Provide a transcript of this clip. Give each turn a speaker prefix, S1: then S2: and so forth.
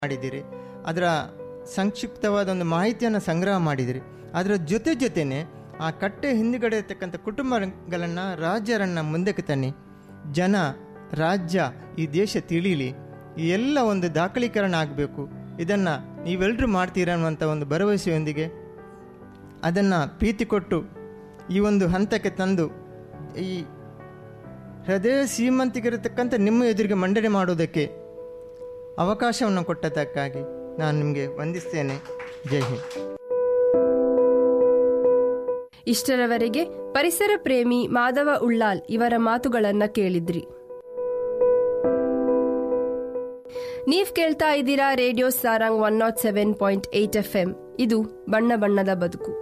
S1: ಮಾಡಿದ್ದೀರಿ ಅದರ ಸಂಕ್ಷಿಪ್ತವಾದ ಒಂದು ಮಾಹಿತಿಯನ್ನು ಸಂಗ್ರಹ ಮಾಡಿದಿರಿ ಅದರ ಜೊತೆ ಜೊತೆನೆ ಆ ಕಟ್ಟೆ ಹಿಂದುಗಡೆ ಇರ್ತಕ್ಕಂಥ ಕುಟುಂಬಗಳನ್ನು ರಾಜ್ಯರನ್ನು ಮುಂದಕ್ಕೆ ತನ್ನಿ ಜನ ರಾಜ್ಯ ಈ ದೇಶ ತಿಳಿಲಿ ಈ ಎಲ್ಲ ಒಂದು ದಾಖಲೀಕರಣ ಆಗಬೇಕು ಇದನ್ನು ನೀವೆಲ್ಲರೂ ಮಾಡ್ತೀರಾ ಅನ್ನುವಂಥ ಒಂದು ಭರವಸೆಯೊಂದಿಗೆ ಅದನ್ನು ಪ್ರೀತಿ ಕೊಟ್ಟು ಈ ಒಂದು ಹಂತಕ್ಕೆ ತಂದು ಈ ಹೃದಯ ಶ್ರೀಮಂತಿಗಿರತಕ್ಕಂಥ ನಿಮ್ಮ ಎದುರಿಗೆ ಮಂಡನೆ ಮಾಡುವುದಕ್ಕೆ ಅವಕಾಶವನ್ನು ಕೊಟ್ಟದ್ದಕ್ಕಾಗಿ ನಾನು ನಿಮಗೆ ವಂದಿಸ್ತೇನೆ ಜೈ ಹಿಂದ್
S2: ಇಷ್ಟರವರೆಗೆ ಪರಿಸರ ಪ್ರೇಮಿ ಮಾಧವ ಉಳ್ಳಾಲ್ ಇವರ ಮಾತುಗಳನ್ನ ಕೇಳಿದ್ರಿ ನೀವ್ ಕೇಳ್ತಾ ಇದ್ದೀರಾ radio Sarang one nought seven point eight F M ಇದು ಬಣ್ಣ ಬಣ್ಣದ ಬದುಕು